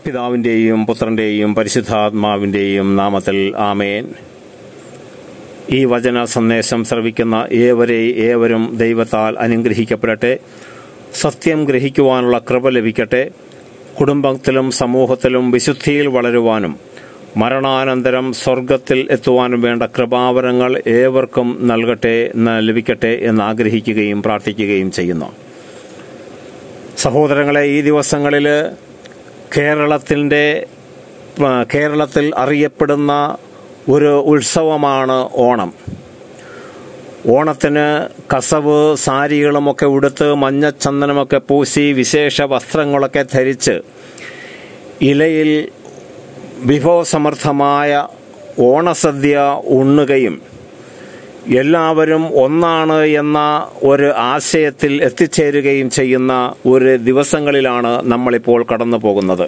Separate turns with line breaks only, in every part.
പിതാവിൻ്റെയും പുത്രൻ്റെയും പരിശുദ്ധാത്മാവിൻ്റെയും നാമത്തിൽ ആമേൻ ഈ വചന സന്ദേശം ശ്രവിക്കുന്ന ഏവരെ ഏവരും ദൈവത്താൽ അനുഗ്രഹിക്കപ്പെടട്ടെ സത്യം ഗ്രഹിക്കുവാനുള്ള കൃപ ലഭിക്കട്ടെ കുടുംബത്തിലും സമൂഹത്തിലും വിശുദ്ധിയിൽ വളരുവാനും മരണാനന്തരം സ്വർഗത്തിൽ എത്തുവാനും വേണ്ട കൃപാവരങ്ങൾ ഏവർക്കും നൽകട്ടെ ന- ലഭിക്കട്ടെ എന്ന് ആഗ്രഹിക്കുകയും പ്രാർത്ഥിക്കുകയും ചെയ്യുന്നു സഹോദരങ്ങളെ ഈ ദിവസങ്ങളിൽ കേരളത്തിൻ്റെ ആ, കേരളത്തിൽ അറിയപ്പെടുന്ന ഒരു ഉത്സവമാണ് ഓണം ഓണത്തിന് കസവ് സാരികളുമൊക്കെ ഉടുത്ത് മഞ്ഞച്ചന്ദനമൊക്കെ പൂശി വിശേഷ വസ്ത്രങ്ങളൊക്കെ ധരിച്ച് ഇലയിൽ വിഭവസമൃദ്ധമായ ഓണസദ്യ ഉണ്ണുകയും എല്ലാവരും ഒന്നാണ് എന്ന ഒരു ആശയത്തിൽ എത്തിച്ചേരുകയും ചെയ്യുന്ന ഒരു ദിവസങ്ങളിലാണ് നമ്മളിപ്പോൾ കടന്നു പോകുന്നത്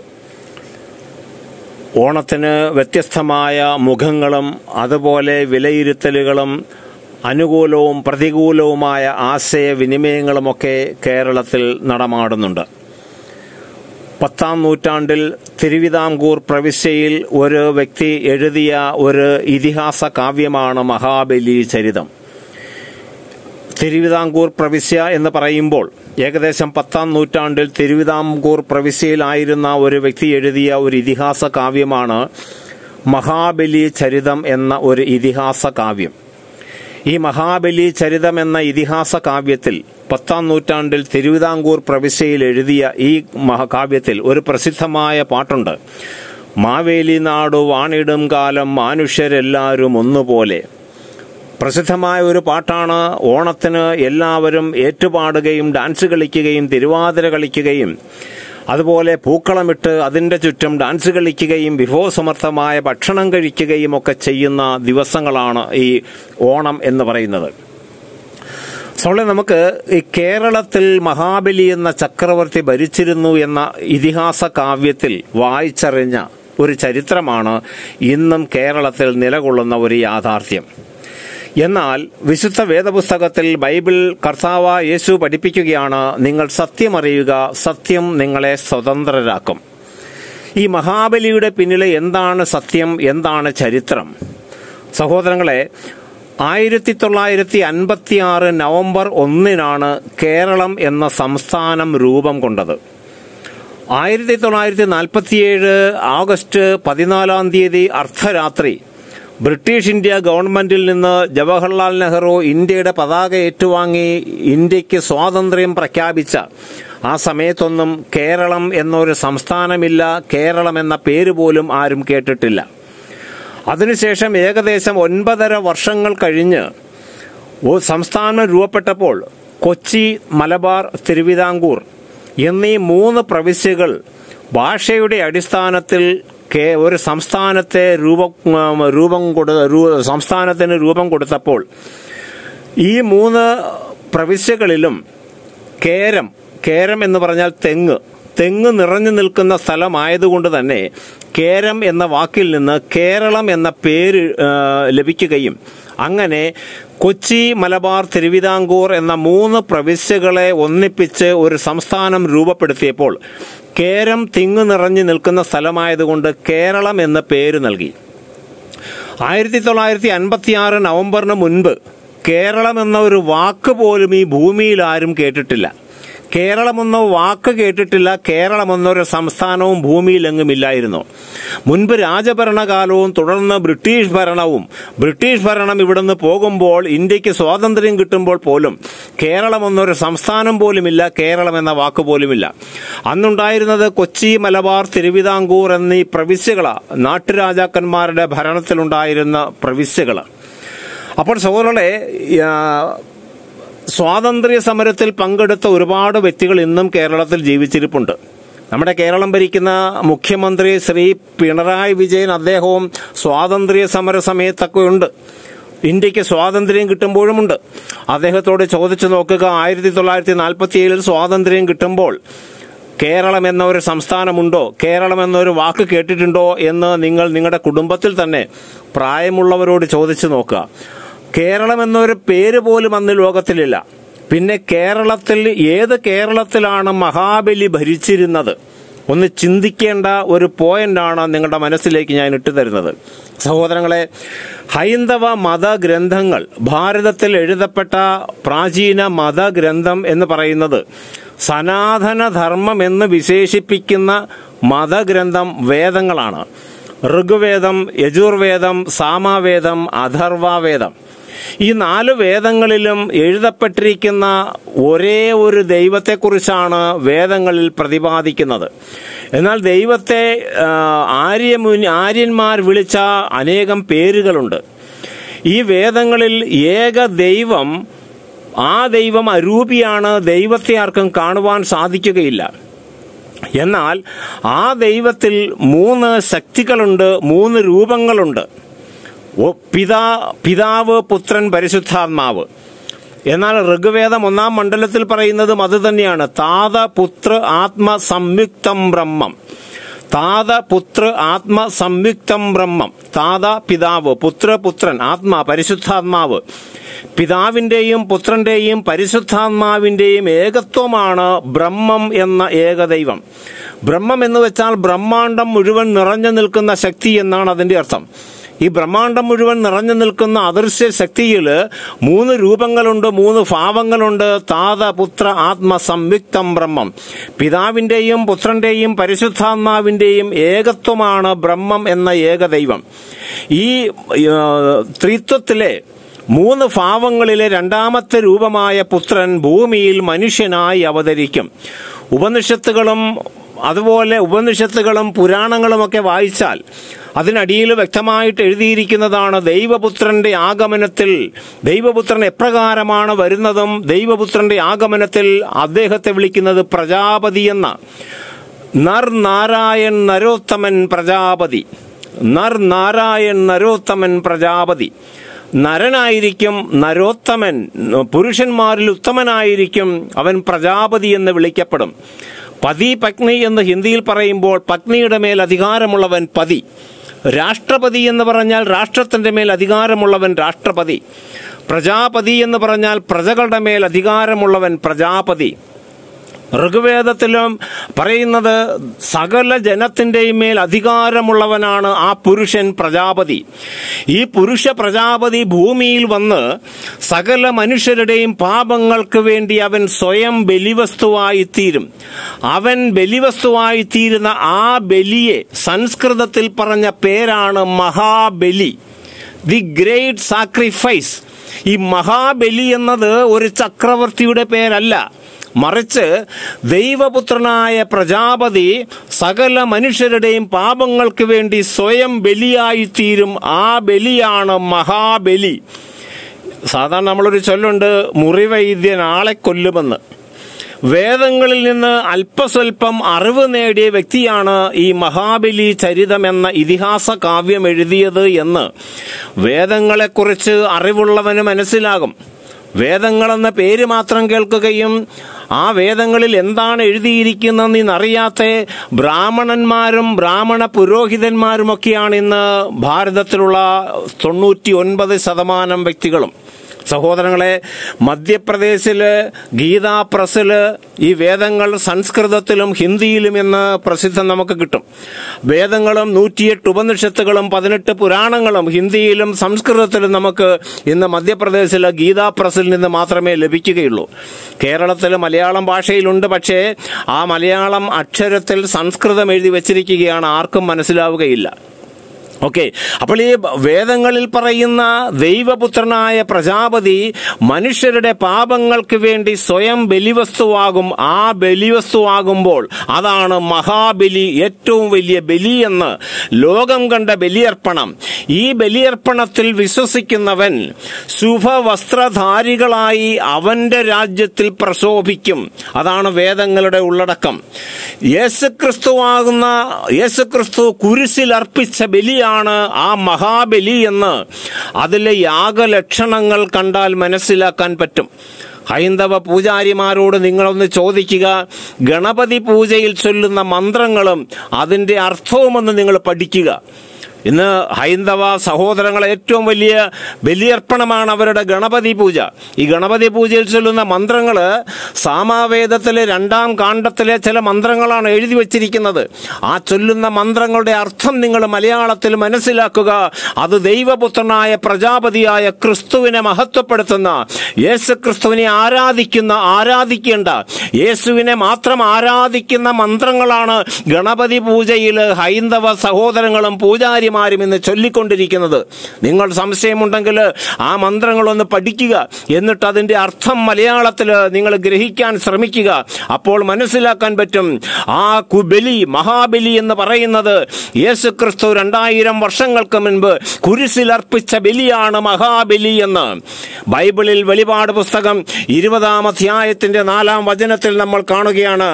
ഓണത്തിന് വ്യത്യസ്തമായ മുഖങ്ങളും അതുപോലെ വിലയിരുത്തലുകളും അനുകൂലവും പ്രതികൂലവുമായ ആശയവിനിമയങ്ങളുമൊക്കെ കേരളത്തിൽ നടമാടുന്നുണ്ട് പത്താം നൂറ്റാണ്ടിൽ തിരുവിതാംകൂർ പ്രവിശ്യയിൽ ഒരു വ്യക്തി എഴുതിയ ഒരു ഇതിഹാസ കാവ്യമാണ് മഹാബലി ചരിതം തിരുവിതാംകൂർ പ്രവിശ്യ എന്ന് പറയുമ്പോൾ ഏകദേശം പത്താം നൂറ്റാണ്ടിൽ തിരുവിതാംകൂർ പ്രവിശ്യയിലായിരുന്ന ഒരു വ്യക്തി എഴുതിയ ഒരു ഇതിഹാസ കാവ്യമാണ് മഹാബലി ചരിതം എന്ന ഒരു ഇതിഹാസ കാവ്യം ഈ മഹാബലി ചരിതം എന്ന ഇതിഹാസ കാവ്യത്തിൽ പത്താം നൂറ്റാണ്ടിൽ തിരുവിതാംകൂർ പ്രവിശ്യയിൽ എഴുതിയ ഈ മഹാകാവ്യത്തിൽ ഒരു പ്രസിദ്ധമായ പാട്ടുണ്ട് മാവേലി നാടു വാണിടും കാലം മാനുഷ്യരെല്ലാവരും ഒന്നുപോലെ പ്രസിദ്ധമായ ഒരു പാട്ടാണ് ഓണത്തിന് എല്ലാവരും ഏറ്റുപാടുകയും ഡാൻസ് കളിക്കുകയും തിരുവാതിര കളിക്കുകയും അതുപോലെ പൂക്കളമിട്ട് അതിന്റെ ചുറ്റും ഡാൻസ് കളിക്കുകയും വിഭവസമർത്ഥമായ ഭക്ഷണം കഴിക്കുകയും ഒക്കെ ചെയ്യുന്ന ദിവസങ്ങളാണ് ഈ ഓണം എന്ന് പറയുന്നത് സോളെ നമുക്ക് ഈ കേരളത്തിൽ മഹാബലി എന്ന ചക്രവർത്തി ഭരിച്ചിരുന്നു എന്ന ഇതിഹാസ കാവ്യത്തിൽ വായിച്ചറിഞ്ഞ ഒരു ചരിത്രമാണ് ഇന്നും കേരളത്തിൽ നിലകൊള്ളുന്ന ഒരു യാഥാർത്ഥ്യം എന്നാൽ വിശുദ്ധ വേദപുസ്തകത്തിൽ ബൈബിൾ കർത്താവ യേശു പഠിപ്പിക്കുകയാണ് നിങ്ങൾ സത്യമറിയുക സത്യം നിങ്ങളെ സ്വതന്ത്രരാക്കും ഈ മഹാബലിയുടെ പിന്നിലെ എന്താണ് സത്യം എന്താണ് ചരിത്രം സഹോദരങ്ങളെ ആയിരത്തി തൊള്ളായിരത്തി അൻപത്തി ആറ് നവംബർ ഒന്നിനാണ് കേരളം എന്ന സംസ്ഥാനം രൂപം കൊണ്ടത് ആയിരത്തി തൊള്ളായിരത്തി നാൽപ്പത്തിയേഴ് ആഗസ്റ്റ് പതിനാലാം തീയതി അർദ്ധരാത്രി ബ്രിട്ടീഷ് ഇന്ത്യ ഗവൺമെന്റിൽ നിന്ന് ജവഹർലാൽ നെഹ്റു ഇന്ത്യയുടെ പതാക ഏറ്റുവാങ്ങി ഇന്ത്യക്ക് സ്വാതന്ത്ര്യം പ്രഖ്യാപിച്ച ആ സമയത്തൊന്നും കേരളം എന്നൊരു സംസ്ഥാനമില്ല കേരളം എന്ന പേര് പോലും ആരും കേട്ടിട്ടില്ല അതിനുശേഷം ഏകദേശം ഒൻപതര വർഷങ്ങൾ കഴിഞ്ഞ് ഒരു സംസ്ഥാനം രൂപപ്പെട്ടപ്പോൾ കൊച്ചി മലബാർ തിരുവിതാംകൂർ എന്നീ മൂന്ന് പ്രവിശ്യകൾ ഭാഷയുടെ അടിസ്ഥാനത്തിൽ കേ- ഒരു സംസ്ഥാനത്തെ രൂപം ഉം, രൂപം കൊടു രൂ- സംസ്ഥാനത്തിന് രൂപം കൊടുത്തപ്പോൾ ഈ മൂന്ന് പ്രവിശ്യകളിലും കേരം കേരം എന്ന് പറഞ്ഞാൽ തെങ്ങ് തെങ്ങ് നിറഞ്ഞു നിൽക്കുന്ന സ്ഥലമായതുകൊണ്ട് തന്നെ കേരം എന്ന വാക്കിൽ നിന്ന് കേരളം എന്ന പേര് ആ, ലഭിക്കുകയും അങ്ങനെ കൊച്ചി മലബാർ തിരുവിതാംകൂർ എന്ന മൂന്ന് പ്രവിശ്യകളെ ഒന്നിപ്പിച്ച് ഒരു സംസ്ഥാനം രൂപപ്പെടുത്തിയപ്പോൾ കേരം തിങ്ങു നിറഞ്ഞു നിൽക്കുന്ന സ്ഥലമായതുകൊണ്ട് കേരളം എന്ന പേര് നൽകി ആയിരത്തി തൊള്ളായിരത്തി അൻപത്തി ആറ് നവംബറിന് മുൻപ് കേരളം എന്ന ഒരു വാക്ക് പോലും ഈ ഭൂമിയിൽ ആരും കേട്ടിട്ടില്ല കേരളം എന്ന വാക്ക് കേട്ടിട്ടില്ല കേരളം എന്നൊരു സംസ്ഥാനവും ഭൂമിയിലെങ്ങും ഇല്ലായിരുന്നു മുൻപ് രാജഭരണകാലവും തുടർന്ന് ബ്രിട്ടീഷ് ഭരണവും ബ്രിട്ടീഷ് ഭരണം ഇവിടുന്ന് പോകുമ്പോൾ ഇന്ത്യക്ക് സ്വാതന്ത്ര്യം കിട്ടുമ്പോൾ പോലും കേരളം എന്നൊരു സംസ്ഥാനം പോലുമില്ല കേരളം എന്ന വാക്ക് പോലുമില്ല അന്നുണ്ടായിരുന്നത് കൊച്ചി മലബാർ തിരുവിതാംകൂർ എന്നീ പ്രവിശ്യകളാ നാട്ടുരാജാക്കന്മാരുടെ ഭരണത്തിലുണ്ടായിരുന്ന പ്രവിശ്യകള് അപ്പോൾ സഹോദരങ്ങളെ ആ, സ്വാതന്ത്ര്യ സമരത്തിൽ പങ്കെടുത്ത ഒരുപാട് വ്യക്തികൾ ഇന്നും കേരളത്തിൽ ജീവിച്ചിരിപ്പുണ്ട് നമ്മുടെ കേരളം ഭരിക്കുന്ന മുഖ്യമന്ത്രി ശ്രീ പിണറായി വിജയൻ അദ്ദേഹവും സ്വാതന്ത്ര്യ സമര സമയത്തൊക്കെ ഉണ്ട് ഇന്ത്യക്ക് സ്വാതന്ത്ര്യം കിട്ടുമ്പോഴുമുണ്ട് അദ്ദേഹത്തോട് ചോദിച്ചു നോക്കുക ആയിരത്തി തൊള്ളായിരത്തി നാൽപ്പത്തി ഏഴിൽ സ്വാതന്ത്ര്യം കിട്ടുമ്പോൾ കേരളം എന്ന ഒരു സംസ്ഥാനമുണ്ടോ കേരളം എന്നൊരു വാക്ക് കേട്ടിട്ടുണ്ടോ എന്ന് നിങ്ങൾ നിങ്ങളുടെ കുടുംബത്തിൽ തന്നെ പ്രായമുള്ളവരോട് ചോദിച്ചു നോക്കുക കേരളം എന്നൊരു പേര് പോലും അന്ന് ലോകത്തിലില്ല പിന്നെ കേരളത്തിൽ ഏത് കേരളത്തിലാണ് മഹാബലി ഭരിച്ചിരുന്നത് ഒന്ന് ചിന്തിക്കേണ്ട ഒരു പോയിന്റാണ് നിങ്ങളുടെ മനസ്സിലേക്ക് ഞാൻ ഇട്ടു തരുന്നത് സഹോദരങ്ങളെ ഹൈന്ദവ മതഗ്രന്ഥങ്ങൾ ഭാരതത്തിൽ എഴുതപ്പെട്ട പ്രാചീന മതഗ്രന്ഥം എന്ന് പറയുന്നത് സനാതന ധർമ്മം എന്ന് വിശേഷിപ്പിക്കുന്ന മതഗ്രന്ഥം വേദങ്ങളാണ് ഋഗ്വേദം യജുർവേദം സാമവേദം അഥർവവേദം ഈ നാല് വേദങ്ങളിലും എഴുതപ്പെട്ടിരിക്കുന്ന ഒരേ ഒരു ദൈവത്തെക്കുറിച്ചാണ് വേദങ്ങളിൽ പ്രതിപാദിക്കുന്നത് എന്നാൽ ദൈവത്തെ ആ, ആര്യമുനി ആര്യന്മാർ വിളിച്ച അനേകം പേരുകളുണ്ട് ഈ വേദങ്ങളിൽ ഏക ദൈവം ആ ദൈവം അരൂപിയാണ് ദൈവത്തെ ആർക്കും കാണുവാൻ സാധിക്കുകയില്ല എന്നാൽ ആ ദൈവത്തിൽ മൂന്ന് ശക്തികളുണ്ട് മൂന്ന് രൂപങ്ങളുണ്ട് ഒ- പിതാ പിതാവ് പുത്രൻ പരിശുദ്ധാത്മാവ് എന്നാൽ ഋഗ്വേദം ഒന്നാം മണ്ഡലത്തിൽ പറയുന്നതും അത് തന്നെയാണ് താത പുത്ര ആത്മ സംയുക്തം ബ്രഹ്മം താത പുത്ര ആത്മ സംയുക്തം ബ്രഹ്മം താത പിതാവ് പുത്ര പുത്രൻ ആത്മാ പരിശുദ്ധാത്മാവ് പിതാവിന്റെയും പുത്രന്റെയും പരിശുദ്ധാത്മാവിന്റെയും ഏകത്വമാണ് ബ്രഹ്മം എന്ന ഏകദൈവം ബ്രഹ്മം എന്ന് വെച്ചാൽ ബ്രഹ്മാണ്ടം മുഴുവൻ നിറഞ്ഞു നിൽക്കുന്ന ശക്തി എന്നാണ് അതിന്റെ അർത്ഥം ഈ ബ്രഹ്മാണ്ടം മുഴുവൻ നിറഞ്ഞു നിൽക്കുന്ന അദൃശ്യ ശക്തിയിൽ മൂന്ന് രൂപങ്ങളുണ്ട് മൂന്ന് ഭാവങ്ങളുണ്ട് താത പുത്ര ആത്മ സംയുക്തം ബ്രഹ്മം പിതാവിന്റെയും പുത്രന്റെയും പരിശുദ്ധാത്മാവിന്റെയും ഏകത്വമാണ് ബ്രഹ്മം എന്ന ഏകദൈവം ഈ ആ, ത്രിത്വത്തിലെ മൂന്ന് ഭാവങ്ങളിലെ രണ്ടാമത്തെ രൂപമായ പുത്രൻ ഭൂമിയിൽ മനുഷ്യനായി അവതരിക്കും ഉപനിഷത്തുകളും അതുപോലെ ഉപനിഷത്തുകളും പുരാണങ്ങളുമൊക്കെ വായിച്ചാൽ അതിനടിയിൽ വ്യക്തമായിട്ട് എഴുതിയിരിക്കുന്നതാണ് ദൈവപുത്രന്റെ ആഗമനത്തിൽ ദൈവപുത്രൻ എപ്രകാരമാണ് വരുന്നതും ദൈവപുത്രന്റെ ആഗമനത്തിൽ അദ്ദേഹത്തെ വിളിക്കുന്നത് പ്രജാപതി എന്ന നർ നാരായൺ നരോത്തമൻ പ്രജാപതി നർ നാരായൺ നരോത്തമൻ പ്രജാപതി നരനായിരിക്കും നരോത്തമൻ പുരുഷന്മാരിൽ ഉത്തമനായിരിക്കും അവൻ പ്രജാപതി എന്ന് വിളിക്കപ്പെടും പതി പത്നി എന്ന് ഹിന്ദിയിൽ പറയുമ്പോൾ പത്നിയുടെ മേൽ അധികാരമുള്ളവൻ പതി രാഷ്ട്രപതി എന്ന് പറഞ്ഞാൽ രാഷ്ട്രത്തിന്റെ മേൽ അധികാരമുള്ളവൻ രാഷ്ട്രപതി പ്രജാപതി എന്ന് പറഞ്ഞാൽ പ്രജകളുടെ മേൽ അധികാരമുള്ളവൻ പ്രജാപതി ഋഗ്വേദത്തിലും പറയുന്നത് സകല ജനത്തിന്റെയും മേൽ അധികാരമുള്ളവനാണ് ആ പുരുഷൻ പ്രജാപതി ഈ പുരുഷ പ്രജാപതി ഭൂമിയിൽ വന്ന് സകല മനുഷ്യരുടെയും പാപങ്ങൾക്ക് വേണ്ടി അവൻ സ്വയം ബലിവസ്തുവായി തീരും അവൻ ബലിവസ്തുവായി തീരുന്ന ആ ബലിയെ സംസ്കൃതത്തിൽ പറഞ്ഞ പേരാണ് മഹാബലി ദി ഗ്രേറ്റ് സാക്രിഫൈസ് ഈ മഹാബലി എന്നത് ഒരു ചക്രവർത്തിയുടെ പേരല്ല മറിച്ച് ദൈവപുത്രനായ പ്രജാപതി സകല മനുഷ്യരുടെയും പാപങ്ങൾക്ക് വേണ്ടി സ്വയം ബലിയായിത്തീരും ആ ബലിയാണ് മഹാബലി സാധാരണ നമ്മളൊരു ചൊല്ലുണ്ട് മുറിവൈദ്യൻ ആളെ കൊല്ലുമെന്ന് വേദങ്ങളിൽ നിന്ന് അല്പസ്വല്പം അറിവ് നേടിയ വ്യക്തിയാണ് ഈ മഹാബലി ചരിതം എന്ന ഇതിഹാസ കാവ്യം എഴുതിയത് എന്ന് വേദങ്ങളെക്കുറിച്ച് അറിവുള്ളവന് മനസ്സിലാകും വേദങ്ങളെന്ന പേര് മാത്രം കേൾക്കുകയും ആ വേദങ്ങളിൽ എന്താണ് എഴുതിയിരിക്കുന്നതെന്ന് അറിയാത്ത ബ്രാഹ്മണന്മാരും ബ്രാഹ്മണ പുരോഹിതന്മാരുമൊക്കെയാണ് ഇന്ന് ഭാരതത്തിലുള്ള തൊണ്ണൂറ്റി ഒൻപത് ശതമാനം വ്യക്തികളും സഹോദരങ്ങളെ മധ്യപ്രദേശില് ഗീതാ പ്രസില് ഈ വേദങ്ങൾ സംസ്കൃതത്തിലും ഹിന്ദിയിലും എന്ന് പ്രസിദ്ധം നമുക്ക് കിട്ടും വേദങ്ങളും നൂറ്റിയെട്ട് ഉപനിഷത്തുകളും പതിനെട്ട് പുരാണങ്ങളും ഹിന്ദിയിലും സംസ്കൃതത്തിലും നമുക്ക് ഇന്ന് മധ്യപ്രദേശിലെ ഗീതാ പ്രസിൽ നിന്ന് മാത്രമേ ലഭിക്കുകയുള്ളൂ കേരളത്തിൽ മലയാളം ഭാഷയിലുണ്ട് പക്ഷേ ആ മലയാളം അക്ഷരത്തിൽ സംസ്കൃതം എഴുതി വച്ചിരിക്കുകയാണ് ആർക്കും മനസ്സിലാവുകയില്ല ഓക്കെ അപ്പോൾ ഈ വേദങ്ങളിൽ പറയുന്ന ദൈവപുത്രനായ പ്രജാപതി മനുഷ്യരുടെ പാപങ്ങൾക്ക് വേണ്ടി സ്വയം ബലിവസ്തുവാകും ആ ബലിവസ്തുവാകുമ്പോൾ അതാണ് മഹാബലി ഏറ്റവും വലിയ ബലി എന്ന് ലോകം കണ്ട ബലിയർപ്പണം ഈ ബലിയർപ്പണത്തിൽ വിശ്വസിക്കുന്നവൻ ശുഭവസ്ത്രധാരികളായി അവന്റെ രാജ്യത്തിൽ പ്രശോഭിക്കും അതാണ് വേദങ്ങളുടെ ഉള്ളടക്കം യേശുക്രിസ്തുവാകുന്ന യേശുക്രിസ്തു കുരിശിൽ അർപ്പിച്ച ബലിയാണ് ആ മഹാബലി എന്ന് അതിലെ യാഗലക്ഷണങ്ങൾ കണ്ടാൽ മനസ്സിലാക്കാൻ പറ്റും ഹൈന്ദവ പൂജാരിമാരോട് നിങ്ങളൊന്ന് ചോദിക്കുക ഗണപതി പൂജയിൽ ചൊല്ലുന്ന മന്ത്രങ്ങളും അതിന്റെ അർത്ഥവുമൊന്ന് നിങ്ങൾ പഠിക്കുക ഇന്ന് ഹൈന്ദവ സഹോദരങ്ങളെ ഏറ്റവും വലിയ ബലിയർപ്പണമാണ് അവരുടെ ഗണപതി പൂജ ഈ ഗണപതി പൂജയിൽ ചൊല്ലുന്ന മന്ത്രങ്ങള് സാമാവേദത്തിലെ രണ്ടാം കാണ്ഡത്തിലെ ചില മന്ത്രങ്ങളാണ് എഴുതി വച്ചിരിക്കുന്നത് ആ ചൊല്ലുന്ന മന്ത്രങ്ങളുടെ അർത്ഥം നിങ്ങൾ മലയാളത്തിൽ മനസ്സിലാക്കുക അത് ദൈവപുത്രനായ പ്രജാപതിയായ ക്രിസ്തുവിനെ മഹത്വപ്പെടുത്തുന്ന യേശു ക്രിസ്തുവിനെ ആരാധിക്കുന്ന ആരാധിക്കേണ്ട യേശുവിനെ മാത്രം ആരാധിക്കുന്ന മന്ത്രങ്ങളാണ് ഗണപതി പൂജയിൽ ഹൈന്ദവ സഹോദരങ്ങളും പൂജാരിമാരും ഇന്ന് ചൊല്ലിക്കൊണ്ടിരിക്കുന്നത് നിങ്ങൾ സംശയമുണ്ടെങ്കിൽ ആ മന്ത്രങ്ങളൊന്ന് പഠിക്കുക എന്നിട്ട് അതിന്റെ അർത്ഥം മലയാളത്തിൽ നിങ്ങൾ ഗ്രഹിക്കാൻ ശ്രമിക്കുക അപ്പോൾ മനസ്സിലാക്കാൻ പറ്റും ആ കുബലി മഹാബലി എന്ന് പറയുന്നത് യേശു ക്രിസ്തു രണ്ടായിരം വർഷങ്ങൾക്ക് മുൻപ് കുരിശിൽ അർപ്പിച്ച ബലിയാണ് മഹാബലി എന്ന് ബൈബിളിൽ വെളിപാട് പുസ്തകം ഇരുപതാം അധ്യായത്തിന്റെ നാലാം വചനത്തിൽ നമ്മൾ കാണുകയാണ്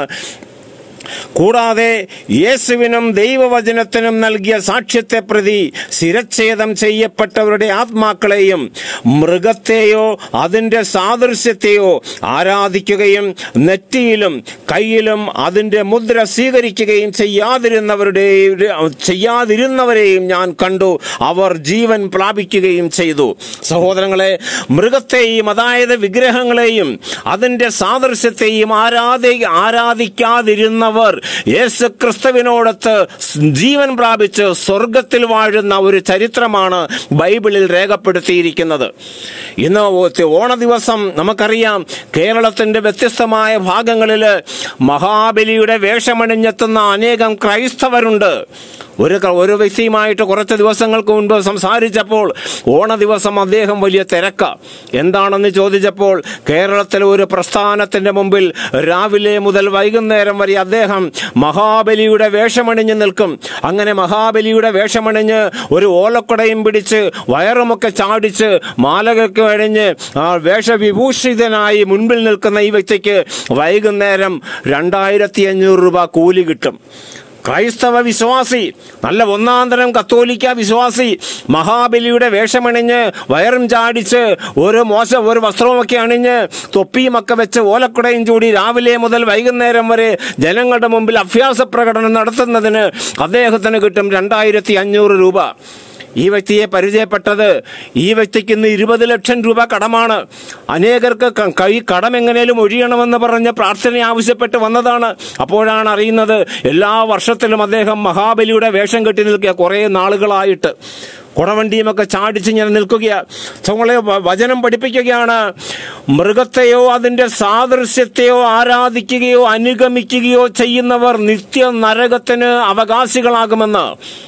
കൂടാതെ യേശുവിനും ദൈവവചനത്തിനും നൽകിയ സാക്ഷ്യത്തെ പ്രതി ശിരച്ഛേദം ചെയ്യപ്പെട്ടവരുടെ ആത്മാക്കളെയും മൃഗത്തെയോ അതിന്റെ സാദൃശ്യത്തെയോ ആരാധിക്കുകയും നെറ്റിയിലും കയ്യിലും അതിന്റെ മുദ്ര സ്വീകരിക്കുകയും ചെയ്യാതിരുന്നവരുടെ ചെയ്യാതിരുന്നവരെയും ഞാൻ കണ്ടു അവർ ജീവൻ പ്രാപിക്കുകയും ചെയ്തു സഹോദരങ്ങളെ മൃഗത്തെയും അതായത് വിഗ്രഹങ്ങളെയും അതിന്റെ സാദൃശ്യത്തെയും ആരാധി ആരാധിക്കാതിരുന്നവർ യേശു ക്രിസ്തുവിനോടൊത്ത് ജീവൻ പ്രാപിച്ച് സ്വർഗത്തിൽ വാഴുന്ന ഒരു ചരിത്രമാണ് ബൈബിളിൽ രേഖപ്പെടുത്തിയിരിക്കുന്നത് ഇന്ന് ഓണ ദിവസം നമുക്കറിയാം കേരളത്തിന്റെ വ്യത്യസ്തമായ ഭാഗങ്ങളിൽ മഹാബലിയുടെ വേഷമണിഞ്ഞെത്തുന്ന അനേകം ക്രൈസ്തവരുണ്ട് ഒരു ക- ഒരു വ്യക്തിയുമായിട്ട് കുറച്ച് ദിവസങ്ങൾക്ക് മുൻപ് സംസാരിച്ചപ്പോൾ ഓണ ദിവസം അദ്ദേഹം വലിയ തിരക്ക എന്താണെന്ന് ചോദിച്ചപ്പോൾ കേരളത്തിലെ ഒരു പ്രസ്ഥാനത്തിന്റെ മുമ്പിൽ രാവിലെ മുതൽ വൈകുന്നേരം വരെ അദ്ദേഹം മഹാബലിയുടെ വേഷമണിഞ്ഞ് നിൽക്കും അങ്ങനെ മഹാബലിയുടെ വേഷമണിഞ്ഞ് ഒരു ഓലക്കുടയും പിടിച്ച് വയറുമൊക്കെ ചാടിച്ച് മാലകൾക്ക് അണിഞ്ഞ് ആ വേഷവിഭൂഷിതനായി മുൻപിൽ നിൽക്കുന്ന ഈ വ്യക്തിക്ക് വൈകുന്നേരം രണ്ടായിരത്തി അഞ്ഞൂറ് രൂപ കൂലി കിട്ടും ക്രൈസ്തവ വിശ്വാസി നല്ല ഒന്നാന്തരം കത്തോലിക്ക വിശ്വാസി മഹാബലിയുടെ വേഷമണിഞ്ഞ് വയറും ചാടിച്ച് ഒരു മോശം ഒരു വസ്ത്രവുമൊക്കെ അണിഞ്ഞ് തൊപ്പിയുമൊക്കെ വെച്ച് ഓലക്കുടയും ചൂടി രാവിലെ മുതൽ വൈകുന്നേരം വരെ ജനങ്ങളുടെ മുമ്പിൽ അഭ്യാസ പ്രകടനം നടത്തുന്നതിന് അദ്ദേഹത്തിന് കിട്ടും രണ്ടായിരത്തി അഞ്ഞൂറ് രൂപ ഈ വ്യക്തിയെ പരിചയപ്പെട്ടത് ഈ വ്യക്തിക്ക് ഇന്ന് ഇരുപത് ലക്ഷം രൂപ കടമാണ് അനേകർക്ക് ക- കൈ കടം എങ്ങനെയും ഒഴിയണമെന്ന് പറഞ്ഞ് പ്രാർത്ഥന ആവശ്യപ്പെട്ട് വന്നതാണ് അപ്പോഴാണ് അറിയുന്നത് എല്ലാ വർഷത്തിലും അദ്ദേഹം മഹാബലിയുടെ വേഷം കെട്ടി നിൽക്കുക കുറേ നാളുകളായിട്ട് കുടവണ്ടിയുമൊക്കെ ചാടിച്ച് ഇങ്ങനെ നിൽക്കുകയാണ് നമ്മളെ വ- വചനം പഠിപ്പിക്കുകയാണ് മൃഗത്തെയോ അതിന്റെ സാദൃശ്യത്തെയോ ആരാധിക്കുകയോ അനുഗമിക്കുകയോ ചെയ്യുന്നവർ നിത്യ നരകത്തിന് അവകാശികളാകുമെന്ന്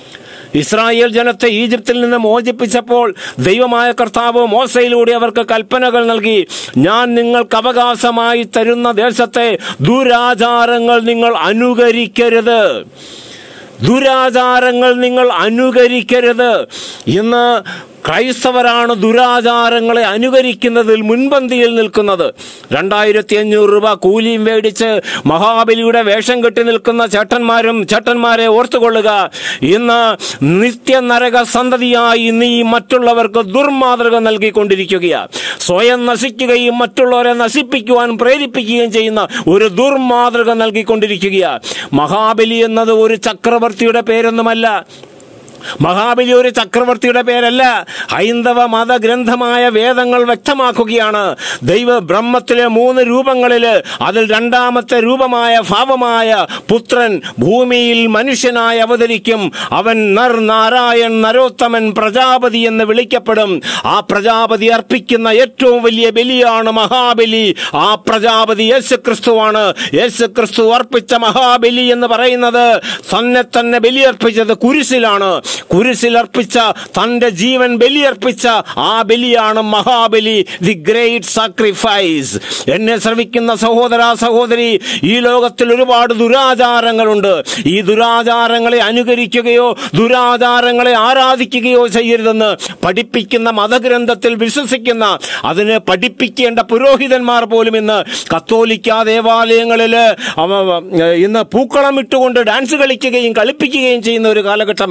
ഇസ്രായേൽ ജനത്തെ ഈജിപ്തിൽ നിന്ന് മോചിപ്പിച്ചപ്പോൾ ദൈവമായ കർത്താവ് മോശയിലൂടെ അവർക്ക് കൽപ്പനകൾ നൽകി ഞാൻ നിങ്ങൾക്ക് അവകാശമായി തരുന്ന ദേശത്തെ ദുരാചാരങ്ങൾ നിങ്ങൾ അനുകരിക്കരുത് ദുരാചാരങ്ങൾ നിങ്ങൾ അനുകരിക്കരുത് ഇന്ന് ക്രൈസ്തവരാണ് ദുരാചാരങ്ങളെ അനുകരിക്കുന്നതിൽ മുൻപന്തിയിൽ നിൽക്കുന്നത് രണ്ടായിരത്തി അഞ്ഞൂറ് രൂപ കൂലിയും മേടിച്ച് മഹാബലിയുടെ വേഷം കെട്ടി നിൽക്കുന്ന ചേട്ടന്മാരും ചേട്ടന്മാരെ ഓർത്തുകൊള്ളുക ഇന്ന് നിത്യ നരക സന്തതിയായി നീ മറ്റുള്ളവർക്ക് ദുർമാതൃക നൽകിക്കൊണ്ടിരിക്കുകയാണ് സ്വയം നശിക്കുകയും മറ്റുള്ളവരെ നശിപ്പിക്കുവാൻ പ്രേരിപ്പിക്കുകയും ചെയ്യുന്ന ഒരു ദുർമാതൃക നൽകിക്കൊണ്ടിരിക്കുകയാണ് മഹാബലി എന്നത് ഒരു ചക്രവർത്തിയുടെ പേരൊന്നുമല്ല മഹാബലി ഒരു ചക്രവർത്തിയുടെ പേരല്ല ഹൈന്ദവ മതഗ്രന്ഥമായ വേദങ്ങൾ വ്യക്തമാക്കുകയാണ് ദൈവ ബ്രഹ്മത്തിലെ മൂന്ന് രൂപങ്ങളില് അതിൽ രണ്ടാമത്തെ രൂപമായ ഭാവമായ പുത്രൻ ഭൂമിയിൽ മനുഷ്യനായി അവതരിക്കും അവൻ നർ നാരായൺ നരോത്തമൻ പ്രജാപതി എന്ന് വിളിക്കപ്പെടും ആ പ്രജാപതി അർപ്പിക്കുന്ന ഏറ്റവും വലിയ ബലിയാണ് മഹാബലി ആ പ്രജാപതി യേശു ക്രിസ്തുവാണ് യേശു ക്രിസ്തു അർപ്പിച്ച മഹാബലി എന്ന് പറയുന്നത് തന്നെ തന്നെ ബലിയർപ്പിച്ചത് കുരിശിലാണ് കുരിശിൽ അർപ്പിച്ച തന്റെ ജീവൻ ബലിയർപ്പിച്ച ആ ബലിയാണ് മഹാബലി ദി ഗ്രേറ്റ് സാക്രിഫൈസ് എന്നെ ശ്രവിക്കുന്ന സഹോദര സഹോദരി ഈ ലോകത്തിൽ ഒരുപാട് ദുരാചാരങ്ങളുണ്ട് ഈ ദുരാചാരങ്ങളെ അനുകരിക്കുകയോ ദുരാചാരങ്ങളെ ആരാധിക്കുകയോ ചെയ്യരുതെന്ന് പഠിപ്പിക്കുന്ന മതഗ്രന്ഥത്തിൽ വിശ്വസിക്കുന്ന അതിന് പഠിപ്പിക്കേണ്ട പുരോഹിതന്മാർ പോലും ഇന്ന് കത്തോലിക്ക ദേവാലയങ്ങളില് അവ- ഇന്ന് പൂക്കളം ഇട്ടുകൊണ്ട് ഡാൻസ് കളിക്കുകയും കളിപ്പിക്കുകയും ചെയ്യുന്ന ഒരു കാലഘട്ടമാണ്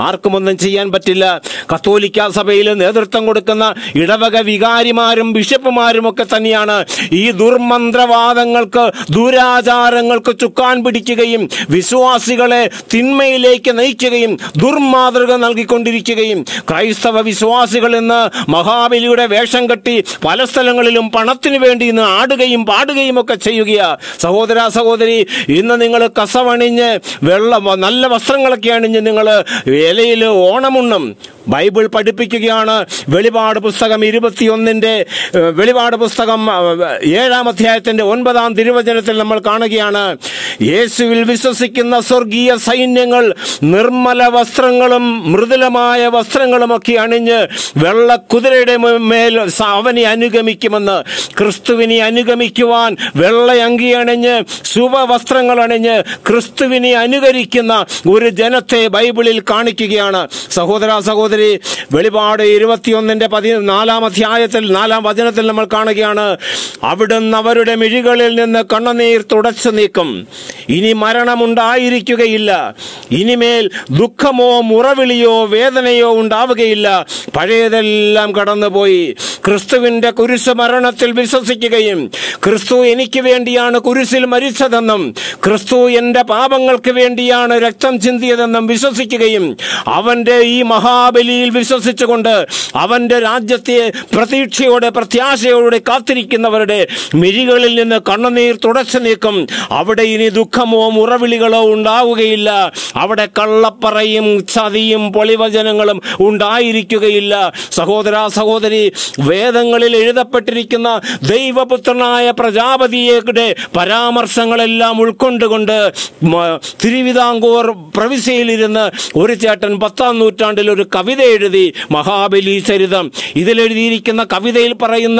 ആർക്കും ഒന്നും ചെയ്യാൻ പറ്റില്ല കത്തോലിക്ക സഭയിൽ നേതൃത്വം കൊടുക്കുന്ന ഇടവക വികാരിമാരും ബിഷപ്പുമാരും ഒക്കെ തന്നെയാണ് ഈ ദുർമന്ത്രവാദങ്ങൾക്ക് ദുരാചാരങ്ങൾക്ക് ചുക്കാൻ പിടിക്കുകയും വിശ്വാസികളെ തിന്മയിലേക്ക് നയിക്കുകയും ദുർമാതൃക നൽകിക്കൊണ്ടിരിക്കുകയും ക്രൈസ്തവ വിശ്വാസികൾ ഇന്ന് മഹാബലിയുടെ വേഷം കെട്ടി പല സ്ഥലങ്ങളിലും പണത്തിനു വേണ്ടി ഇന്ന് ആടുകയും പാടുകയും ഒക്കെ ചെയ്യുകയാ സഹോദര സഹോദരി ഇന്ന് നിങ്ങൾ കസവണിഞ്ഞ് വെള്ള നല്ല വസ്ത്രങ്ങളൊക്കെ അണിഞ്ഞ് നിങ്ങൾ ഇലയിൽ ഓണമുണ്ണും ബൈബിൾ പഠിപ്പിക്കുകയാണ് വെളിപാട് പുസ്തകം ഇരുപത്തിയൊന്നിന്റെ ഏഹ്, വെളിപാട് പുസ്തകം ഏഹ്, ഏഴാം അധ്യായത്തിന്റെ ഒൻപതാം തിരുവചനത്തിൽ നമ്മൾ കാണുകയാണ് യേശുവിൽ വിശ്വസിക്കുന്ന സ്വർഗീയ സൈന്യങ്ങൾ നിർമ്മല വസ്ത്രങ്ങളും മൃദുലമായ വസ്ത്രങ്ങളുമൊക്കെ അണിഞ്ഞ് വെള്ള കുതിരയുടെ മേ- മേൽ സ- അവനെ അനുഗമിക്കുമെന്ന് ക്രിസ്തുവിനെ അനുഗമിക്കുവാൻ വെള്ള അങ്കി അണിഞ്ഞ് ശുഭവസ്ത്രങ്ങൾ അണിഞ്ഞ് ക്രിസ്തുവിനെ അനുകരിക്കുന്ന ഒരു ജനത്തെ ബൈബിളിൽ കാണിക്കുകയാണ് സഹോദര സഹോദരി വെളിപാട് ഇരുപത്തിയൊന്നിന്റെ പതിനാലാം അധ്യായത്തിൽ നാലാം വചനത്തിൽ നമ്മൾ കാണുകയാണ് അവിടുന്ന് അവരുടെ മിഴികളിൽ നിന്ന് കണ്ണുനീർ തുടച്ചു നീക്കും ഇനി മരണമുണ്ടായിരിക്കുകയില്ല ഇനിമേൽ ദുഃഖമോ മുറവിളിയോ വേദനയോ ഉണ്ടാവുകയില്ല പഴയതെല്ലാം കടന്നുപോയി ക്രിസ്തുവിന്റെ കുരിശ് മരണത്തിൽ വിശ്വസിക്കുകയും ക്രിസ്തു എനിക്ക് വേണ്ടിയാണ് കുരിശിൽ മരിച്ചതെന്നും ക്രിസ്തു എന്റെ പാപങ്ങൾക്ക് വേണ്ടിയാണ് രക്തം ചിന്തിയതെന്നും വിശ്വസിക്കുകയും അവന്റെ ഈ മഹാബലിയിൽ വിശ്വസിച്ചുകൊണ്ട് അവന്റെ രാജ്യത്തെ പ്രതീക്ഷയോടെ പ്രത്യാശയോടെ കാത്തിരിക്കുന്നവരുടെ മിഴികളിൽ നിന്ന് കണ്ണുനീർ തുടച്ചു നീക്കും അവിടെ ഇനി ദുഃഖമോ മുറവിളികളോ ഉണ്ടാവുകയില്ല അവിടെ കള്ളപ്പറയും ചതിയും പൊളിവചനങ്ങളും ഉണ്ടായിരിക്കുകയില്ല സഹോദര സഹോദരി വേദങ്ങളിൽ എഴുതപ്പെട്ടിരിക്കുന്ന ദൈവപുത്രനായ പ്രജാപതിയുടെ പരാമർശങ്ങളെല്ലാം ഉൾക്കൊണ്ടുകൊണ്ട് മ- തിരുവിതാംകൂർ പ്രവിശ്യയിലിരുന്ന് ഒരു ചേട്ടൻ പത്താം നൂറ്റാണ്ടിൽ ഒരു കവിത എഴുതി മഹാബലി ചരിതം ഇതിലെഴുതിയിരിക്കുന്ന കവിതയിൽ പറയുന്ന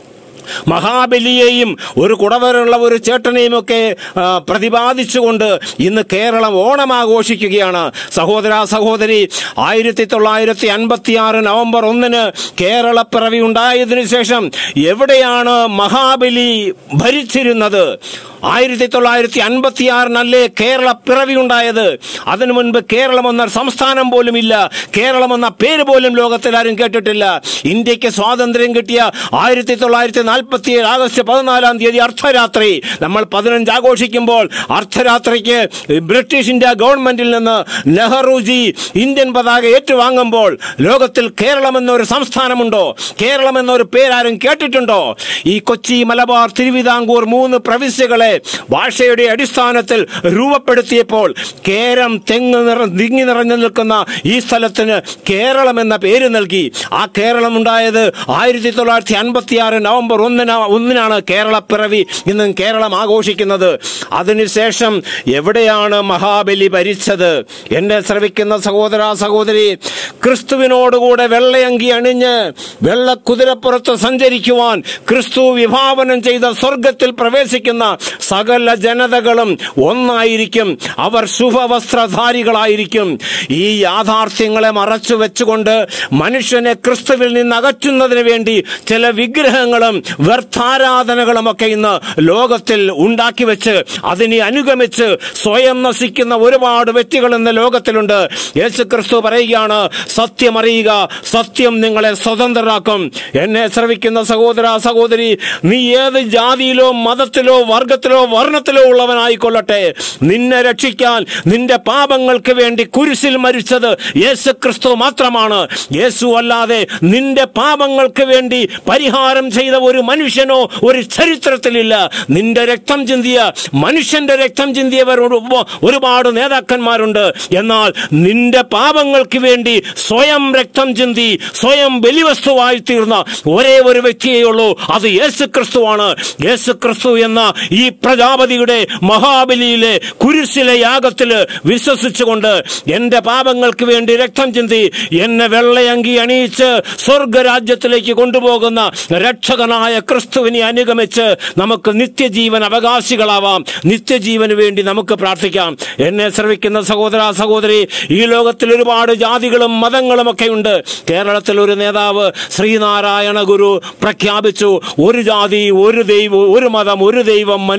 മഹാബലിയെയും ഒരു കുടവരുള്ള ഒരു ചേട്ടനെയും ഒക്കെ ആ, പ്രതിപാദിച്ചുകൊണ്ട് ഇന്ന് കേരളം ഓണം ആഘോഷിക്കുകയാണ് സഹോദര സഹോദരി ആയിരത്തി തൊള്ളായിരത്തി അൻപത്തി ആറ് നവംബർ ഒന്നിന് കേരളപ്പിറവി ഉണ്ടായതിനു ശേഷം എവിടെയാണ് മഹാബലി ഭരിച്ചിരുന്നത് ആയിരത്തി തൊള്ളായിരത്തി അൻപത്തി ആറിനല്ലേ കേരള പിറവി ഉണ്ടായത് അതിനു മുൻപ് കേരളം എന്ന സംസ്ഥാനം പോലും ഇല്ല കേരളം എന്ന പേര് പോലും ലോകത്തിൽ ആരും കേട്ടിട്ടില്ല ഇന്ത്യക്ക് സ്വാതന്ത്ര്യം കിട്ടിയ ആയിരത്തി തൊള്ളായിരത്തി നാൽപ്പത്തി ഏഴ് ആഗസ്റ്റ് പതിനാലാം തീയതി അർദ്ധരാത്രി നമ്മൾ പതിനഞ്ച് ആഘോഷിക്കുമ്പോൾ അർദ്ധരാത്രിക്ക് ബ്രിട്ടീഷ് ഇന്ത്യ ഗവൺമെന്റിൽ നിന്ന് നെഹ്റുജി ഇന്ത്യൻ പതാക ഏറ്റുവാങ്ങുമ്പോൾ ലോകത്തിൽ കേരളം എന്നൊരു സംസ്ഥാനമുണ്ടോ കേരളം എന്നൊരു പേരാരും കേട്ടിട്ടുണ്ടോ ഈ കൊച്ചി മലബാർ തിരുവിതാംകൂർ മൂന്ന് പ്രവിശ്യകളെ ഭാഷയുടെ അടിസ്ഥാനത്തിൽ രൂപപ്പെടുത്തിയപ്പോൾ കേരം തെങ്ങ് നിറ തിങ്ങി നിറഞ്ഞു നിൽക്കുന്ന ഈ സ്ഥലത്തിന് കേരളം എന്ന പേര് നൽകി ആ കേരളം ഉണ്ടായത് ആയിരത്തി തൊള്ളായിരത്തി അൻപത്തി ആറ് നവംബർ ഒന്നിന് ഒന്നിനാണ് കേരള പിറവി ഇന്ന് കേരളം ആഘോഷിക്കുന്നത് അതിനുശേഷം എവിടെയാണ് മഹാബലി ഭരിച്ചത് എന്നെ ശ്രവിക്കുന്ന സഹോദര സഹോദരി ക്രിസ്തുവിനോടുകൂടെ വെള്ളയങ്കി അണിഞ്ഞ് വെള്ള കുതിരപ്പുറത്ത് സഞ്ചരിക്കുവാൻ ക്രിസ്തു വിഭാവനം ചെയ്ത സ്വർഗത്തിൽ പ്രവേശിക്കുന്ന സകല ജനതകളും ഒന്നായിരിക്കും അവർ ശുഭവസ്ത്രധാരികളായിരിക്കും ഈ യാഥാർത്ഥ്യങ്ങളെ മറച്ചു വെച്ചുകൊണ്ട് മനുഷ്യനെ ക്രിസ്തുവിൽ നിന്ന് അകറ്റുന്നതിന് വേണ്ടി ചില വിഗ്രഹങ്ങളും വ്യർത്ഥാരാധനകളും ഒക്കെ ഇന്ന് ലോകത്തിൽ ഉണ്ടാക്കി വെച്ച് അതിനെ അനുഗമിച്ച് സ്വയം നശിക്കുന്ന ഒരുപാട് വ്യക്തികൾ ഇന്ന് ലോകത്തിലുണ്ട് യേശു ക്രിസ്തു പറയുകയാണ് സത്യം അറിയുക സത്യം നിങ്ങളെ സ്വതന്ത്രരാക്കും എന്നെ ശ്രവിക്കുന്ന സഹോദര സഹോദരി നീ ഏത് ജാതിയിലോ മതത്തിലോ വർഗത്തിലോ വർണ്ണത്തിലോ ഉള്ളവനായിക്കൊള്ളട്ടെ നിന്നെ രക്ഷിക്കാൻ നിന്റെ പാപങ്ങൾക്ക് വേണ്ടി കുരിശിൽ മരിച്ചത് യേശു ക്രിസ്തു മാത്രമാണ് യേശു അല്ലാതെ നിന്റെ പാപങ്ങൾക്ക് വേണ്ടി പരിഹാരം ചെയ്ത ഒരു മനുഷ്യനോ ഒരു ചരിത്രത്തിലില്ല നിന്റെ രക്തം ചിന്തിയ മനുഷ്യന്റെ രക്തം ചിന്തിയവർ ഒരു- ഒരുപാട് നേതാക്കന്മാരുണ്ട് എന്നാൽ നിന്റെ പാപങ്ങൾക്ക് വേണ്ടി സ്വയം രക്തം ചിന്തി സ്വയം ബലിവസ്തുവായി തീർന്ന ഒരേ ഒരു വ്യക്തിയേ ഉള്ളൂ അത് യേശു ക്രിസ്തുവാണ് യേശു ക്രിസ്തു എന്ന ഈ പ്രജാപതിയുടെ മഹാബലിയിലെ കുരിശിലെ യാഗത്തില് വിശ്വസിച്ചുകൊണ്ട് എന്റെ പാപങ്ങൾക്ക് വേണ്ടി രക്തം ചിന്തി എന്നെ വെള്ളയങ്കി അണിയിച്ച് സ്വർഗരാജ്യത്തിലേക്ക് കൊണ്ടുപോകുന്ന രക്ഷകനായ ക്രിസ്തുവിനെ അനുഗമിച്ച് നമുക്ക് നിത്യജീവൻ അവകാശികളാവാം നിത്യജീവന് വേണ്ടി നമുക്ക് പ്രാർത്ഥിക്കാം എന്നെ ശ്രവിക്കുന്ന സഹോദര സഹോദരി ഈ ലോകത്തിൽ ഒരുപാട് ജാതികളും മതങ്ങളും ഒക്കെ ഉണ്ട് കേരളത്തിൽ ഒരു നേതാവ് ശ്രീനാരായണ ഗുരു പ്രഖ്യാപിച്ചു ഒരു ജാതി ഒരു ദൈവം ഒരു മതം ഒരു ദൈവം മനുഷ്യ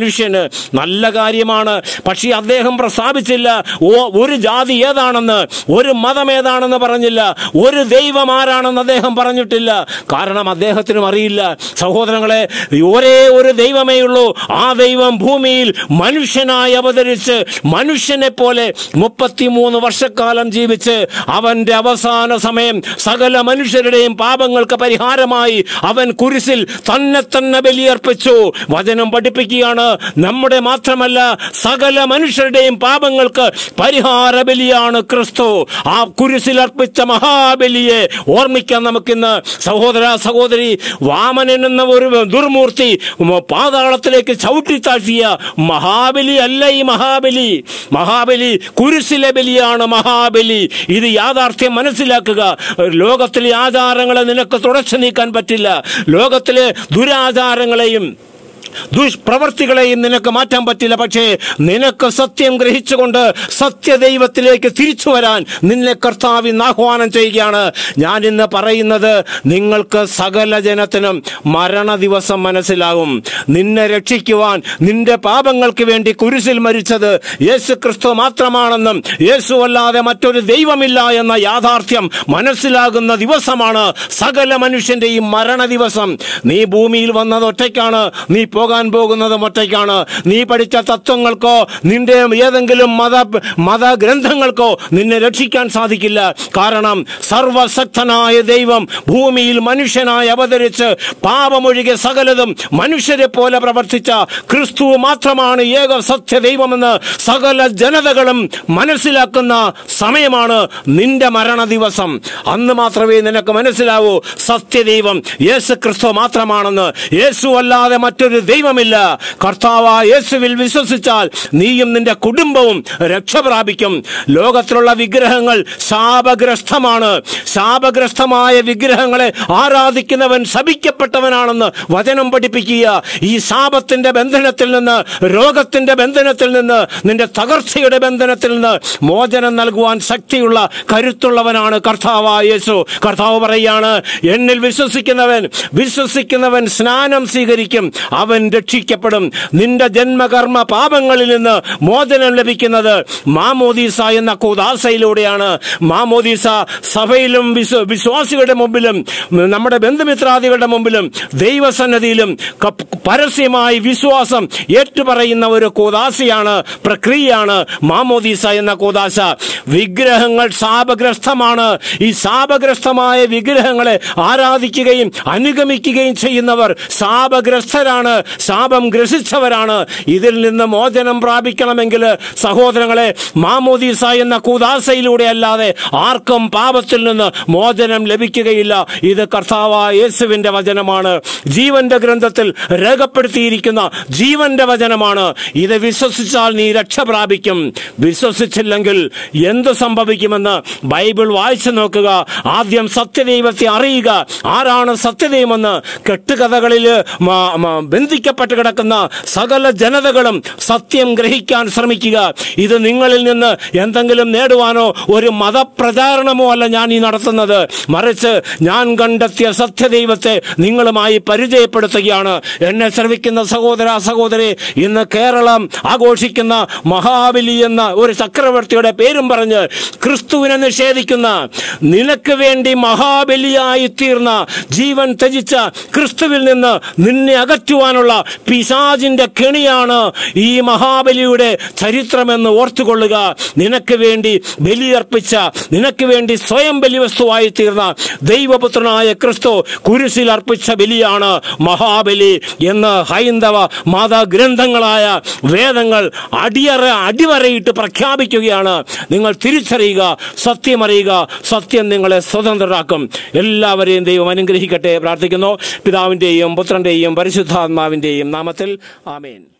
മനുഷ്യന് നല്ല കാര്യമാണ് പക്ഷേ അദ്ദേഹം പ്രസ്താവിച്ചില്ല ഓ ഒരു ജാതി ഏതാണെന്ന് ഒരു മതം ഏതാണെന്ന് പറഞ്ഞില്ല ഒരു ദൈവം ആരാണെന്ന് അദ്ദേഹം പറഞ്ഞിട്ടില്ല കാരണം അദ്ദേഹത്തിനും അറിയില്ല സഹോദരങ്ങളെ ഒരേ ഒരു ദൈവമേ ഉള്ളൂ ആ ദൈവം ഭൂമിയിൽ മനുഷ്യനായി അവതരിച്ച് മനുഷ്യനെ പോലെ മുപ്പത്തിമൂന്ന് വർഷക്കാലം ജീവിച്ച് അവന്റെ അവസാന സമയം സകല മനുഷ്യരുടെയും പാപങ്ങൾക്ക് പരിഹാരമായി അവൻ കുരിശിൽ തന്നെ തന്നെ ബലിയർപ്പിച്ചു വചനം പഠിപ്പിക്കുകയാണ് നമ്മുടെ മാത്രമല്ല സകല മനുഷ്യരുടെയും പാപങ്ങൾക്ക് പരിഹാര ബലിയാണ് ക്രിസ്തു ആ കുരിശിൽ അർപ്പിച്ച മഹാബലിയെ ഓർമ്മിക്കാൻ നമുക്കിന്ന് സഹോദര സഹോദരി വാമനൻ എന്ന ഒരു ദുർമൂർത്തി പാതാളത്തിലേക്ക് ചവിട്ടി താഴ്ത്തിയ മഹാബലി അല്ല ഈ മഹാബലി മഹാബലി കുരിശിലെ ബലിയാണ് മഹാബലി ഇത് യാഥാർത്ഥ്യം മനസ്സിലാക്കുക ലോകത്തിലെ ആചാരങ്ങളെ നിനക്ക് തുടച്ചു നീക്കാൻ പറ്റില്ല ലോകത്തിലെ ദുരാചാരങ്ങളെയും ദുഷ്പ്രവർത്തികളെയും നിനക്ക് മാറ്റാൻ പറ്റില്ല പക്ഷേ നിനക്ക് സത്യം ഗ്രഹിച്ചുകൊണ്ട് സത്യദൈവത്തിലേക്ക് തിരിച്ചു വരാൻ നിന്നെ കർത്താവ് ഇന്ന് ആഹ്വാനം ചെയ്യുകയാണ് ഞാൻ ഇന്ന് പറയുന്നത് നിങ്ങൾക്ക് സകല ജനത്തിനും മരണ ദിവസം മനസ്സിലാകും നിന്നെ രക്ഷിക്കുവാൻ നിന്റെ പാപങ്ങൾക്ക് വേണ്ടി കുരിശിൽ മരിച്ചത് യേശു ക്രിസ്തു മാത്രമാണെന്നും യേശു അല്ലാതെ മറ്റൊരു ദൈവമില്ല എന്ന യാഥാർത്ഥ്യം മനസ്സിലാകുന്ന ദിവസമാണ് സകല മനുഷ്യന്റെയും മരണ ദിവസം നീ ഭൂമിയിൽ വന്നത് ഒറ്റയ്ക്കാണ് നീ പോകാൻ പോകുന്നത് ഒറ്റയ്ക്കാണ് നീ പഠിച്ച തത്വങ്ങൾക്കോ നിന്റെ ഏതെങ്കിലും മത മതഗ്രന്ഥങ്ങൾക്കോ നിന്നെ രക്ഷിക്കാൻ സാധിക്കില്ല കാരണം സർവശക്തനായ ദൈവം ഭൂമിയിൽ മനുഷ്യനായി അവതരിച്ച് പാപമൊഴികെ സകലതും മനുഷ്യരെ പോലെ പ്രവർത്തിച്ച ക്രിസ്തു മാത്രമാണ് ഏക സത്യ ദൈവമെന്ന് സകല ജനതകളും മനസ്സിലാക്കുന്ന സമയമാണ് നിന്റെ മരണ ദിവസം അന്ന് മാത്രമേ നിനക്ക് മനസ്സിലാവൂ സത്യദൈവം യേശു ക്രിസ്തു മാത്രമാണെന്ന് യേശു അല്ലാതെ മറ്റൊരു ദൈവമില്ല കർത്താവ് യേശുവിൽ വിശ്വസിച്ചാൽ നീയും നിന്റെ കുടുംബവും രക്ഷ പ്രാപിക്കും ലോകത്തിലുള്ള വിഗ്രഹങ്ങൾ ശാപഗ്രസ്തമാണ് ശാപഗ്രസ്തമായ വിഗ്രഹങ്ങളെ ആരാധിക്കുന്നവൻ ശപിക്കപ്പെട്ടവനാണെന്ന് വചനം പഠിപ്പിക്കുക ഈ ശാപത്തിന്റെ ബന്ധനത്തിൽ നിന്ന് രോഗത്തിന്റെ ബന്ധനത്തിൽ നിന്ന് നിന്റെ തകർച്ചയുടെ ബന്ധനത്തിൽ നിന്ന് മോചനം നൽകുവാൻ ശക്തിയുള്ള കരുത്തുള്ളവനാണ് കർത്താവ് യേശു കർത്താവ് പറയാണ് എന്നിൽ വിശ്വസിക്കുന്നവൻ വിശ്വസിക്കുന്നവൻ സ്നാനം സ്വീകരിക്കും അവൻ രക്ഷിക്കപ്പെടും നിന്റെ ജന്മകർമ്മ പാപങ്ങളിൽ നിന്ന് മോചനം ലഭിക്കുന്നത് മാമോദീസ എന്ന കൂദാസയിലൂടെയാണ് മാമോദീസ സഭയിലും വിശ്വ വിശ്വാസികളുടെ മുമ്പിലും നമ്മുടെ ബന്ധുമിത്രാദികളുടെ മുമ്പിലും ദൈവസന്നതിയിലും ക- പരസ്യമായി വിശ്വാസം ഏറ്റുപറയുന്ന ഒരു കൂദാസയാണ് പ്രക്രിയയാണ് മാമോദീസ എന്ന കൂദാശ വിഗ്രഹങ്ങൾ ശാപഗ്രസ്തമാണ് ഈ ശാപഗ്രസ്തമായ വിഗ്രഹങ്ങളെ ആരാധിക്കുകയും അനുഗമിക്കുകയും ചെയ്യുന്നവർ ശാപഗ്രസ്തരാണ് ശാപം ഗ്രസിച്ചവരാണ് ഇതിൽ നിന്ന് മോചനം പ്രാപിക്കണമെങ്കിൽ സഹോദരങ്ങളെ മാമോദീസ എന്ന കൂദാസയിലൂടെ അല്ലാതെ ആർക്കും പാപത്തിൽ നിന്ന് മോചനം ലഭിക്കുകയില്ല ഇത് കർത്താവായ യേശുവിന്റെ വചനമാണ് ജീവന്റെ ഗ്രന്ഥത്തിൽ രേഖപ്പെടുത്തിയിരിക്കുന്ന ജീവന്റെ വചനമാണ് ഇത് വിശ്വസിച്ചാൽ നീ രക്ഷ പ്രാപിക്കും വിശ്വസിച്ചില്ലെങ്കിൽ എന്ത് സംഭവിക്കുമെന്ന് ബൈബിൾ വായിച്ചു നോക്കുക ആദ്യം സത്യദൈവത്തെ അറിയുക ആരാണ് സത്യദൈവമെന്ന് കെട്ടുകഥകളിൽ മ- മ- ബന്ധിക്കപ്പെട്ട് കിടക്കുന്ന സകല ജനതകളും സത്യം ഗ്രഹിക്കാൻ ശ്രമിക്കുക ഇത് നിങ്ങളിൽ നിന്ന് എന്തെങ്കിലും നേടുവാനോ ഒരു മതപ്രചാരണമോ അല്ല ഞാൻ ഈ നടത്തുന്നത് മറിച്ച് ഞാൻ കണ്ടെത്തിയ സത്യദൈവത്തെ നിങ്ങളുമായി പരിചയപ്പെടുത്തുകയാണ് എന്നെ ശ്രമിക്കുന്ന സഹോദര സഹോദരി ഇന്ന് കേരളം ആഘോഷിക്കുന്ന മഹാബലി എന്ന ഒരു ചക്രവർത്തിയുടെ പേരും പറഞ്ഞ് ക്രിസ്തുവിനെ നിഷേധിക്കുന്ന നിനക്ക് വേണ്ടി മഹാബലിയായി തീർന്ന ജീവൻ ത്യജിച്ച ക്രിസ്തുവിൽ നിന്ന് നിന്നെ അകറ്റുവാനുള്ള പിശാജിന്റെ കെണിയാണ് ഈ മഹാബലിയുടെ ചരിത്രമെന്ന് ഓർത്തുകൊള്ളുക നിനക്ക് വേണ്ടി ബലിയർപ്പിച്ച നിനക്ക് വേണ്ടി സ്വയം ബലിവസ്തുവായി തീർന്ന ദൈവപുത്രനായ ക്രിസ്തു കുരിശിൽ അർപ്പിച്ച ബലിയാണ് മഹാബലി എന്ന് ഹൈന്ദവ മതഗ്രന്ഥങ്ങളായ വേദങ്ങൾ അടിയറ അടിവരയിട്ട് പ്രഖ്യാപിക്കുകയാണ് നിങ്ങൾ തിരിച്ചറിയുക സത്യമറിയുക സത്യം നിങ്ങളെ സ്വതന്ത്രരാക്കും എല്ലാവരെയും ദൈവം അനുഗ്രഹിക്കട്ടെ പ്രാർത്ഥിക്കുന്നു പിതാവിന്റെയും പുത്രന്റെയും പരിശുദ്ധാത്മാവിന്റെയും നാമത്തിൽ ആമേൻ